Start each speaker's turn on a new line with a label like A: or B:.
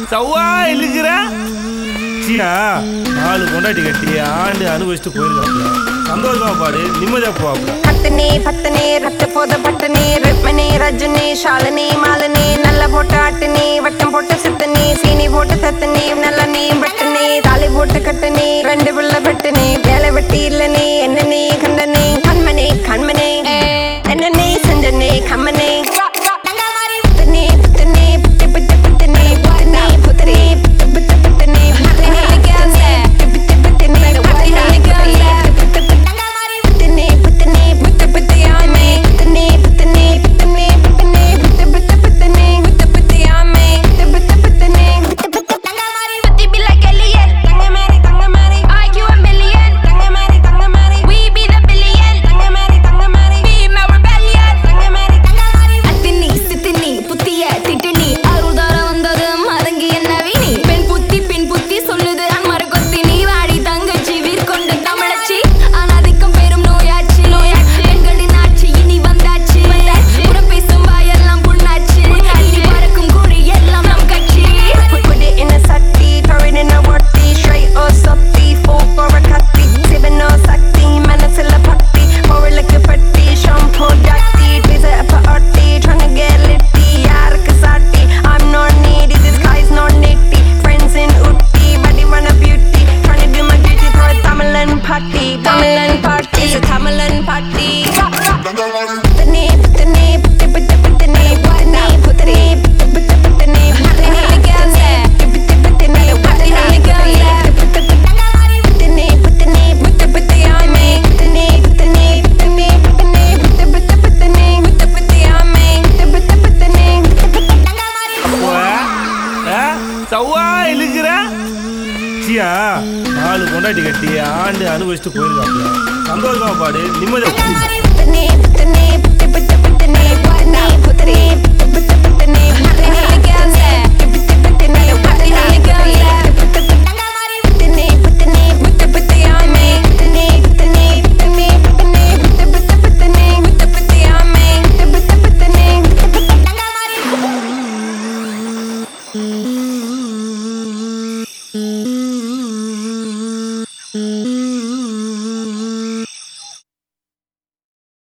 A: சவ்வா இழுக்கிற சீனா நாலு கொண்டாட்டி கட்டி ஆண்டு அனுபவிச்சுட்டு போயிருக்காப்ல சந்தோஷமா பாடு நிம்மதியா போவாப்ல
B: கத்தனே பத்தனே ரத்த போத பட்டனே ரிட்மனே ரஜனே ஷாலனே மாலனே நல்ல போட்டு ஆட்டுனே வட்டம் போட்டு சித்தனே சீனி போட்டு தத்தனே நல்ல நீ பட்டனே தாலி போட்டு கட்டனே ரெண்டு பிள்ள பட்டனே வேலை வெட்டி இல்லனே என்னனே கண்டனே கண்மனே கண்மனே என்னனே செஞ்சனே கம்மனே புத்தனே புத்தனே புத்து புத்து புத்தனே புத்தனே புத்தனே புத்து புத்து புத்தனே புத்தனே புத்து புத்தனே புத்து புத்தனே புத்தனே புத்து புத்தியாமே புத்தனே புத்தனே புத்தனே புத்தனே புத்து புத்து புத்தனே புத்து புத்தியாமே புத்து புத்து புத்தனே புத்து புத்து
C: Putty be like alien.
B: Thangamari Thangamari
C: IQ a million.
B: Thangamari Thangamari
C: We be the billion.
B: Thangamari Thangamari
C: Be my rebellion.
B: Thangamari Thangamari
C: அத்தினி சித்தினி புத்திய திட்டினி அருள்தார வந்தது மறங்கி என்ன வீணி பெண் புத்தி பின் புத்தி சொல்லுது அன்மறு கொத்தி நீ வாடி தங்கச்சி வீர்கொண்டு தமிழச்சி அனாதிக்கம் பெரும் நோயாச்சு நோயாச்சு பெண்களின் ஆட்சி இனி வந்தாச்சு உடன் பேசும் வாயெல்லாம் புண்ணாச்சு இனி பறக்கும் கூறி எல்லாம் நம் கட்சி
B: Put, put it in a sati, throw it in a worthy, straight or soppy, full for a cutty, sipping on sakti, മനസ്സില ഭക്തി, മുകളിലേക്ക് പെട്ടി, shampoo ഡാറ്റി, pizza up a arty, tryna get litty, arc സാട്ടി, I'm not needy, this guy's not nitty, friends in Utti, body wanna beauty, tryna do my duty for a Tamilan party, Tamilan party, it's a Tamilan party. புத்தனே புத்தனே புத்து புத்து புத்தனே புத்தனே புத்தனே புத்து புத்து புத்தனே புத்தனே புத்து புத்தனே புத்தனே புத்தனே புத்தனே புத்து புத்தியாமே புத்தனே புத்தனே புத்தனே புத்தனே புத்து புத்து புத்தனே புத்து புத்தியாமே புத்து புத்து புத்தனே புத்து புத்து
A: சவ்வா இழுக்கிற சீனா நாலு கொண்டாட்டி கட்டி ஆண்டு அனுபவிச்சுட்டு போயிருக்காப்ல சந்தோஷமா பாடு நிம்மதியா